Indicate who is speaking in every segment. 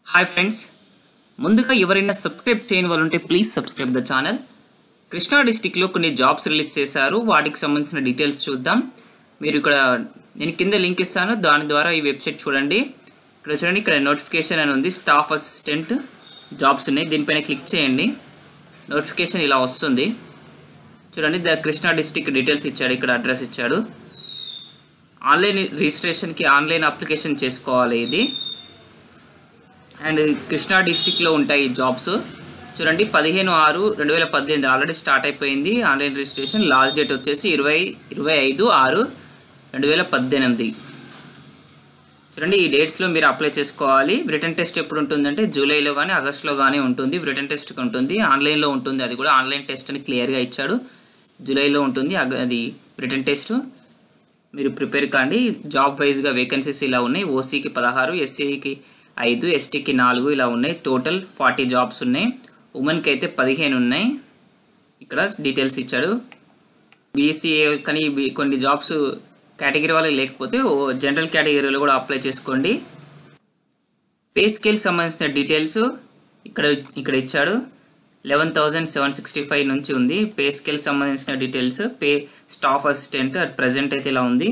Speaker 1: hi friends ముందుగా ఎవరైనా subscribe చేయని వాళ్ళు ఉంటే please subscribe the channel Krishna డిస్టిక్లో కొన్ని జాబ్స్ రిలీజ్ చేశారు వాటికి సంబంధించిన డీటెయిల్స్ చూద్దాం మీరు ఇక్కడ నేను కింద లింక్ ఇస్తాను దాని ద్వారా ఈ వెబ్సైట్ చూడండి ఇక్కడ చూడండి ఇక్కడ నోటిఫికేషన్ అని ఉంది స్టాఫ్ అసిస్టెంట్ జాబ్స్ ఉన్నాయి దీనిపైన క్లిక్ చేయండి నోటిఫికేషన్ ఇలా వస్తుంది చూడండి ద కృష్ణా డిస్టిక్ డీటెయిల్స్ ఇచ్చాడు ఇక్కడ అడ్రస్ ఇచ్చాడు ఆన్లైన్ రిజిస్ట్రేషన్కి ఆన్లైన్ అప్లికేషన్ చేసుకోవాలి ఇది అండ్ కృష్ణా డిస్టిక్లో ఉంటాయి ఈ జాబ్స్ చూడండి పదిహేను ఆరు రెండు వేల పద్దెనిమిది ఆల్రెడీ స్టార్ట్ అయిపోయింది ఆన్లైన్ రిజిస్ట్రేషన్ లాస్ట్ డేట్ వచ్చేసి ఇరవై ఇరవై ఐదు ఆరు రెండు వేల పద్దెనిమిది చూడండి ఈ డేట్స్లో మీరు అప్లై చేసుకోవాలి రిటర్న్ టెస్ట్ ఎప్పుడు ఉంటుందంటే జూలైలో కానీ ఆగస్ట్లో కానీ ఉంటుంది రిటర్న్ టెస్ట్కి ఉంటుంది ఆన్లైన్లో ఉంటుంది అది కూడా ఆన్లైన్ టెస్ట్ అని క్లియర్గా ఇచ్చాడు జూలైలో ఉంటుంది అగ- అది రిటర్న్ టెస్ట్ మీరు ప్రిపేర్ కాండి జాబ్ వైజ్గా వేకెన్సీస్ ఇలా ఉన్నాయి ఓసీకి పదహారు ఎస్సీకి ఐదు ఎస్టీకి నాలుగు ఇలా ఉన్నాయి టోటల్ ఫార్టీ జాబ్స్ ఉన్నాయి ఉమెన్కి అయితే పదిహేను ఉన్నాయి ఇక్కడ డీటెయిల్స్ ఇచ్చాడు బీసీఏ కానీ బి- కొన్ని జాబ్స్ కేటగిరీ వాళ్ళకి లేకపోతే ఓ జనరల్ కేటగిరీలో కూడా అప్లై చేసుకోండి పే స్కేల్ సంబంధించిన డీటెయిల్స్ ఇక్కడ ఇక్కడ ఇచ్చాడు eleven thousand seven sixty five నుంచి ఉంది పే స్కేల్ సంబంధించిన details pay staff assistant at present అయితే ఇలా ఉంది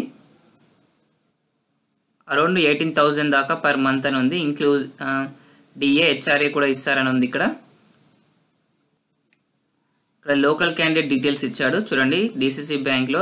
Speaker 1: అరౌండ్ ఎయిటీన్ థౌజండ్ దాకా పర్ మంత్ అని ఉంది ఇంక్లూజ్ డిఏ హెచ్ఆర్ఏ కూడా ఇస్తారని ఉంది ఇక్కడ ఇక్కడ లోకల్ క్యాండిడేట్ డీటెయిల్స్ ఇచ్చాడు చూడండి డిసిసి బ్యాంక్లో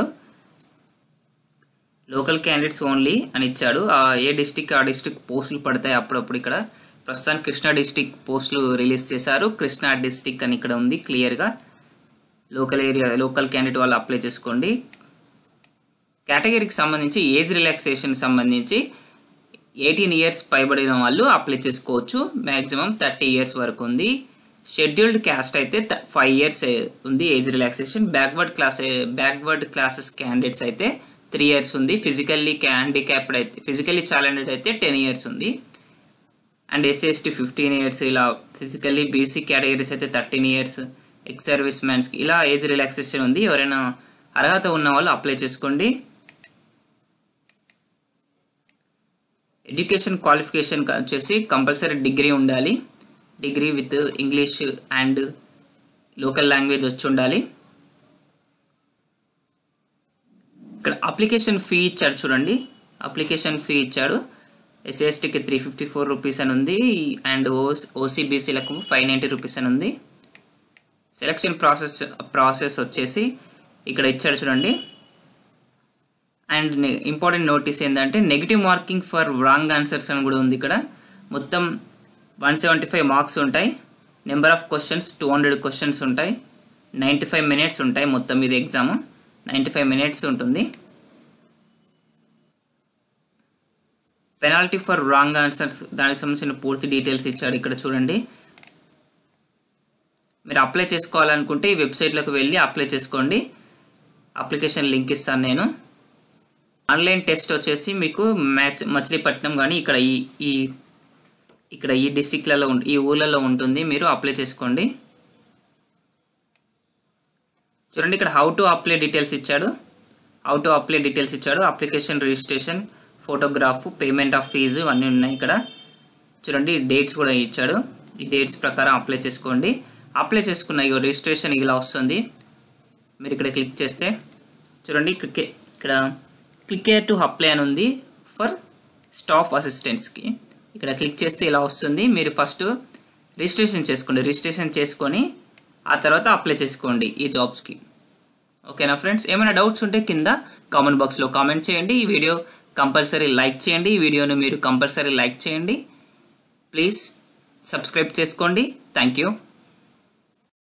Speaker 1: లోకల్ క్యాండిడేట్స్ ఓన్లీ అని ఇచ్చాడు ఆ ఏ డిస్టిక్ ఆ డిస్టిక్ పోస్టులు పడతాయి అప్పుడప్పుడు ఇక్కడ ప్రస్తుతానికి కృష్ణా డిస్టిక్ పోస్టులు రిలీజ్ చేశారు కృష్ణా డిస్టిక్ అని ఇక్కడ ఉంది క్లియర్గా లోకల్ ఏరియా లోకల్ క్యాండిడేట్ వాళ్ళు అప్లై చేసుకోండి కేటగిరీకి సంబంధించి ఏజ్ రిలాక్సేషన్ సంబంధించి ఎయిటీన్ ఇయర్స్ పైబడిన వాళ్ళు అప్లై చేసుకోవచ్చు మ్యాక్సిమం థర్టీ ఇయర్స్ వరకు ఉంది షెడ్యూల్డ్ క్యాస్ట్ అయితే ఫైవ్ ఇయర్స్ ఉంది age relaxation backward class backward classes candidates అయితే త్రీ ఇయర్స్ ఉంది ఫిజికల్లీ హ్యాండిక్యాప్డ్ అయితే ఫిజికల్లీ ఛాలెంజెడ్ అయితే టెన్ ఇయర్స్ ఉంది and SC ST fifteen years ఇలా ఫిజికల్లీ బీసీ కేటగిరీస్ అయితే థర్టీన్ ఇయర్స్ ఎక్స్ సర్వీస్ మ్యాన్స్కి ఇలా ఏజ్ రిలాక్సేషన్ ఉంది ఎవరైనా అర్హత ఉన్న వాళ్ళు అప్లై చేసుకోండి ఎడ్యుకేషన్ క్వాలిఫికేషన్ వచ్చేసి కంపల్సరీ డిగ్రీ ఉండాలి degree with English and local language వచ్చి ఉండాలి ఇక్కడ అప్లికేషన్ ఫీ ఇచ్చాడు చూడండి అప్లికేషన్ ఫీ ఇచ్చాడు ఎస్ఎస్టీకి త్రీ ఫిఫ్టీ ఫోర్ రూపీస్ అని ఉంది అండ్ ఓ ఓసీబీసీలకు ఫైవ్ నైంటీ రూపీస్ అని ఉంది సెలక్షన్ ప్రాసెస్ ప్రాసెస్ వచ్చేసి ఇక్కడ ఇచ్చాడు చూడండి అండ్ ఇంపార్టెంట్ నోటీస్ ఏంటంటే negative marking for wrong answers అని కూడా ఉంది ఇక్కడ మొత్తం వన్ సెవెంటీ ఫైవ్ మార్క్స్ ఉంటాయి number of questions two hundred questions ఉంటాయి నైంటీ ఫైవ్ మినిట్స్ ఉంటాయి మొత్తం ఇది ఎగ్జామ్ నైంటీ ఫైవ్ మినిట్స్ ఉంటుంది పెనాల్టీ ఫర్ రాంగ్ ఆన్సర్స్ దానికి సంబంధించిన పూర్తి డీటెయిల్స్ ఇచ్చాడు ఇక్కడ చూడండి మీరు అప్లై చేసుకోవాలనుకుంటే ఈ వెబ్సైట్లోకి వెళ్ళి అప్లై చేసుకోండి అప్లికేషన్ లింక్ ఇస్తాను నేను ఆన్లైన్ టెస్ట్ వచ్చేసి మీకు మ్యాచ్ మచిలీపట్నం కానీ ఇక్కడ ఈ ఈ ఇక్కడ ఈ డిస్టిక్లలో ఉం- ఈ ఊళ్ళలో ఉంటుంది మీరు అప్లై చేసుకోండి చూడండి ఇక్కడ హౌ టు అప్లై డీటెయిల్స్ ఇచ్చాడు హౌ టు అప్లై డీటెయిల్స్ ఇచ్చాడు application registration photograph payment of fees అన్నీ ఉన్నాయి ఇక్కడ చూడండి డేట్స్ కూడా ఇచ్చాడు ఈ డేట్స్ ప్రకారం అప్లై చేసుకోండి అప్లై చేసుకున్న ఈ రిజిస్ట్రేషన్ ఇలా వస్తుంది మీరు ఇక్కడ క్లిక్ చేస్తే చూడండి ఇక్కడ ఇక్కడ క్లిక్ టు అప్లై అని ఉంది ఫర్ స్టాఫ్ అసిస్టెంట్స్కి ఇక్కడ క్లిక్ చేస్తే ఇలా వస్తుంది మీరు ఫస్ట్ రిజిస్ట్రేషన్ చేసుకోండి రిజిస్ట్రేషన్ చేసుకొని ఆ తర్వాత అప్లై చేసుకోండి ఈ జాబ్స్కి ఓకేనా ఫ్రెండ్స్ ఏమైనా డౌట్స్ ఉంటే కింద కామెంట్ బాక్స్లో కామెంట్ చేయండి ఈ వీడియో కంపల్సరీ లైక్ చేయండి ఈ వీడియోను మీరు కంపల్సరీ లైక్ చేయండి ప్లీజ్ సబ్స్క్రైబ్ చేసుకోండి థ్యాంక్ యూ